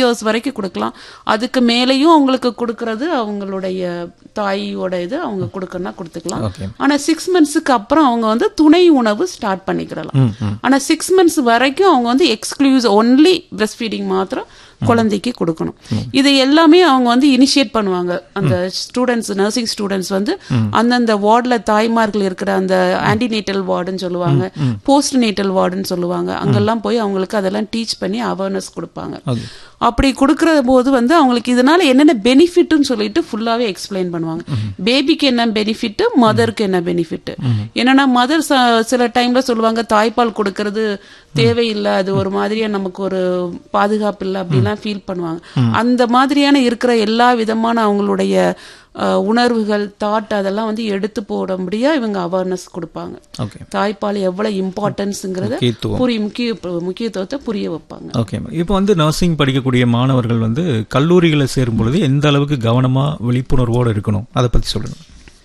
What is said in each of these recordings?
Years வரைக்கும் கொடுக்கலாம் அதுக்கு மேலேயும் அவங்களுக்கு கொடுக்கறது அவங்களுடைய தாயோட இது அவங்க கொடுக்கணும்னா கொடுத்துக்கலாம் ஓகே ஆனா சிக்ஸ் மந்த்ஸுக்கு அப்புறம் அவங்க வந்து துணை உணவு ஸ்டார்ட் பண்ணிக்கிடலாம் ஆனா சிக்ஸ் மந்த்ஸ் வரைக்கும் அவங்க வந்து எக்ஸ்க்ளூஸ் ஒன்லி பிரஸ்ட் ஃபீடிங் மாத்திரம் குழந்தைக்கு கொடுக்கணும் இது எல்லாமே அவங்க வந்து இனிஷியேட் பண்ணுவாங்க அந்த ஸ்டூடெண்ட்ஸ் நர்சிங் ஸ்டூடெண்ட்ஸ் வந்து அந்தந்த வார்டில் தாய்மார்கள் இருக்கிற அந்த ஆன்டிநேட்டல் வார்டுன்னு சொல்லுவாங்க போஸ்ட் நேட்டல் வார்டுன்னு சொல்லுவாங்க அங்கெல்லாம் போய் அவங்களுக்கு அதெல்லாம் டீச் பண்ணி அவேர்னஸ் கொடுப்பாங்க ஓகே அப்படி கொடுக்கற போது வந்து அவங்களுக்கு இதனால என்னென்ன பெனிஃபிட்னு சொல்லிட்டு ஃபுல்லாவே எக்ஸ்பிளைன் பண்ணுவாங்க பேபிக்கு என்ன பெனிஃபிட் மதருக்கு என்ன பெனிஃபிட் என்னன்னா மதர் சில டைம்ல சொல்லுவாங்க தாய்ப்பால் கொடுக்கறது தேவையில்லை அது ஒரு மாதிரியா நமக்கு ஒரு பாதுகாப்பு இல்லை அப்படிலாம் ஃபீல் பண்ணுவாங்க அந்த மாதிரியான இருக்கிற எல்லா விதமான அவங்களுடைய அஹ், உணர்வுகள் தாட் அதெல்லாம் வந்து எடுத்து போட முடியா இவங்க அவேர்னஸ் கொடுப்பாங்க ஓகே தாய்ப்பால் எவ்வளவு இம்பார்ட்டன்ஸுங்கிறத முக்கியத்துவம் புரிய முக்கிய முக்கியத்துவத்தை புரிய வைப்பாங்க ஓகே இப்போ வந்து நர்சிங் படிக்கக்கூடிய மாணவர்கள் வந்து கல்லூரிகளை சேரும் பொழுது எந்த அளவுக்கு கவனமா விழிப்புணர்வோடு இருக்கணும் அதை பத்தி சொல்லுங்க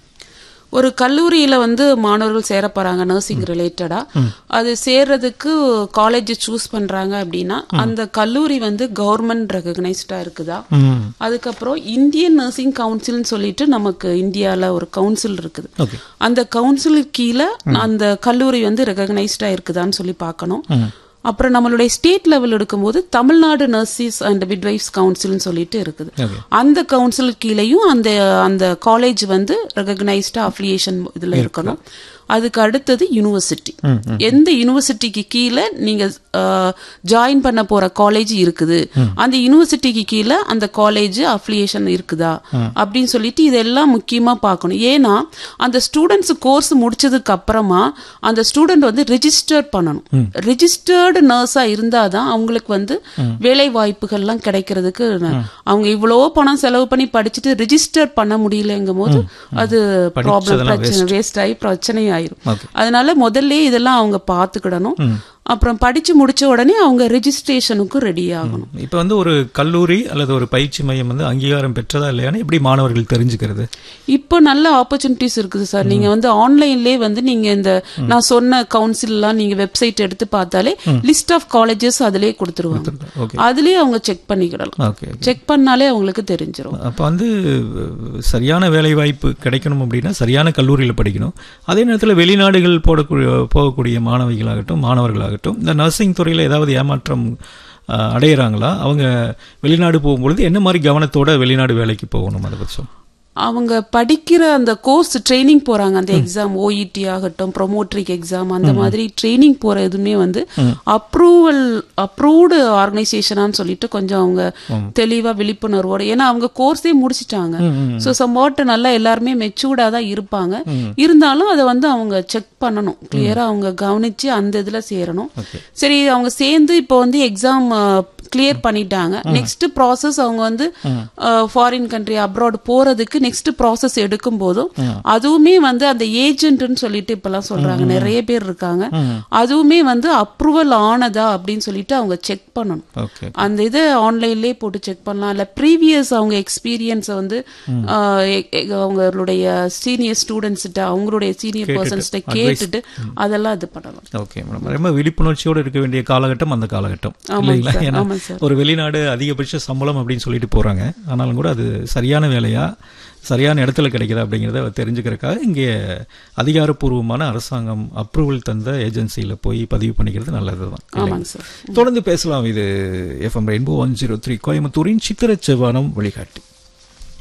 ஒரு கல்லூரியில வந்து மாணவர்கள் சேர போறாங்க நர்சிங் ரிலேட்டடா அது சேர்றதுக்கு காலேஜ் சூஸ் பண்றாங்க அப்படின்னா அந்த கல்லூரி வந்து கவர்மெண்ட் ரெகக்னைஸ்டா இருக்குதா ம் அதுக்கப்புறம் இந்தியன் நர்சிங் கவுன்சில்னு சொல்லிட்டு நமக்கு இந்தியால ஒரு கவுன்சில் இருக்குது ஓகே அந்த கவுன்சிலுக்கு கீழே அந்த கல்லூரி வந்து ரெகக்னைஸ்டா இருக்குதான்னு சொல்லி பார்க்கணும் ம் அப்புறம் நம்மளுடைய ஸ்டேட் லெவல் எடுக்கும்போது தமிழ்நாடு நர்சிஸ் அண்ட் மிட்வைஃப்ஸ் கவுன்சில்னு சொல்லிட்டு இருக்குது ஓகே அந்த கவுன்சில் கீழேயும் அந்த அந்த காலேஜ் வந்து ரெகக்னைஸ்டா அஃபிலியேஷன் இதுல இருக்கணும் அதுக்கு அடுத்தது யூனிவர்சிட்டி எந்த யூனிவர்சிட்டிக்கு கீழே நீங்க ஜாயின் பண்ண போற காலேஜ் இருக்குது அந்த யூனிவர்சிட்டிக்கு கீழே அந்த காலேஜ் அஃபிலியேஷன் இருக்குதா அப்படின்னு சொல்லிட்டு இதெல்லாம் முக்கியமா பார்க்கணும் ஏன்னா அந்த ஸ்டூடெண்ட்ஸ் கோர்ஸ் முடிச்சதுக்கு அப்புறமா அந்த ஸ்டூடெண்ட் வந்து ரெஜிஸ்டர் பண்ணணும் ரெஜிஸ்டர்டு நர்ஸா இருந்தாதான் அவங்களுக்கு வந்து வேலை வாய்ப்புகள்லாம் கிடைக்கிறதுக்கு ந- அவங்க இவ்வளவோ பணம் செலவு பண்ணி படிச்சுட்டு ரெஜிஸ்டர் பண்ண முடியலங்கும் போது அது ப்ராப்ளம் பிரச்சனை வேஸ்ட் ஆகி பிரச்சனை ஆயிரும் ஓகே அதனால முதல்ல இதெல்லாம் அவங்க பார்த்துக்கிடணும் அப்புறம் படிச்சு முடிச்ச உடனே அவங்க ரெஜிஸ்ட்ரேஷனுக்கும் ரெடி ஆகணும் இப்போ வந்து ஒரு கல்லூரி அல்லது ஒரு பயிற்சி மையம் வந்து அங்கீகாரம் பெற்றதா இல்லையான்னு எப்படி மாணவர்கள் தெரிஞ்சுக்கிறது இப்போ நல்ல ஆப்பர்ச்சுனிட்டிஸ் இருக்குது சார் நீங்க வந்து ஆன்லைன்லயே வந்து நீங்க இந்த நான் சொன்ன கவுன்சில்லாம் நீங்க வெப்சைட் எடுத்து பார்த்தாலே லிஸ்ட் ஆஃப் காலேஜஸ் அதிலே கொடுத்துருவாங்க ஓகே அதுலயே அவங்க செக் பண்ணிக்கிடலாம் ஓகே செக் பண்ணாலே அவங்களுக்கு தெரிஞ்சிரும் அப்போ வந்து அஹ், சரியான வேலை வாய்ப்பு கிடைக்கணும் அப்படின்னா சரியான கல்லூரியில் படிக்கணும் அதே நேரத்தில் வெளிநாடுகள் போடக்கூடிய போகக்கூடிய மாணவிகளாகட்டும் மாணவர்களாகட்டும் இந்த நர்சிங் துறையில் ஏதாவது ஏமாற்றம் அஹ், அடையிறாங்களா அவங்க வெளிநாடு போகும்பொழுது என்ன மாதிரி கவனத்தோட வெளிநாடு வேலைக்கு போகணும் அதை பற்றி சொல்லுங்க. அவங்க படிக்கிற அந்த கோர்ஸ் ட்ரைனிங் போறாங்க அந்த எக்ஸாம் ஓஇடி ஆகட்டும் ப்ரொமோட்ரிக் எக்ஸாம் அந்த மாதிரி ட்ரைனிங் போற எதுவுமே வந்து அப்ரூவல் அப்ரூவ்டு ஆர்கனைசேஷனான்னு சொல்லிட்டு கொஞ்சம் அவங்க தெளிவா விழிப்புணர்வோட ஏன்னா அவங்க கோர்ஸே முடிச்சிட்டாங்க ஸோ சம்வாட் நல்லா எல்லாருமே மெச்சூர்டா தான் இருப்பாங்க இருந்தாலும் அதை வந்து அவங்க செக் பண்ணணும் கிளியரா அவங்க கவனிச்சு அந்த இதுல சேரணும் சரி அவங்க சேர்ந்து இப்போ வந்து எக்ஸாம் கிளியர் பண்ணிட்டாங்க நெக்ஸ்ட் ப்ராசஸ் அவங்க வந்து ஃபாரின் கண்ட்ரி அப்ராட் போறதுக்கு நெக்ஸ்ட் ப்ராசஸ் எடுக்கும் போதும் அதுவுமே வந்து அந்த ஏஜென்ட்னு சொல்லிட்டு இப்பெல்லாம் சொல்றாங்க நிறைய பேர் இருக்காங்க அதுவுமே வந்து அப்ரூவல் ஆனதா அப்படின்னு சொல்லிட்டு அவங்க செக் பண்ணணும் ஓகே அந்த இதை ஆன்லைன்லயே போட்டு செக் பண்ணலாம் இல்ல ப்ரீவியஸ் அவங்க எக்ஸ்பீரியன்ஸை வந்து ஆஹ், எ- எ- அவங்களுடைய சீனியர் ஸ்டூடெண்ட்ஸ்கிட்ட அவங்களுடைய சீனியர் பர்சன்ஸ்கிட்ட கேட்டுட்டு அதெல்லாம் இது பண்ணலாம் ஓகே மேடம் ரொம்ப விழிப்புணர்ச்சியோடு இருக்க வேண்டிய காலகட்டம் அந்த காலகட்டம் ஆமாங்க இல்லைங்களா சார், ஏன்னா ஆமாங்க சார். ஒரு வெளிநாடு அதிகபட்ச சம்பளம் அப்படின்னு சொல்லிட்டு போறாங்க ஆனாலும் கூட அது சரியான வேலையா சரியான இடத்துல கிடைக்குதா அப்படிங்கிறத தெரிஞ்சுக்கிறதுக்காக இங்கே அதிகாரப்பூர்வமான அரசாங்கம் அப்ரூவல் தந்த ஏஜென்சியில் போய் பதிவு பண்ணிக்கிறது நல்லது தான் ஆமாங்க சார் தொடர்ந்து பேசலாம் இது FM rainbow one zero three கோயம்புத்தூரின் சித்திர செவ்வானம் வழிகாட்டி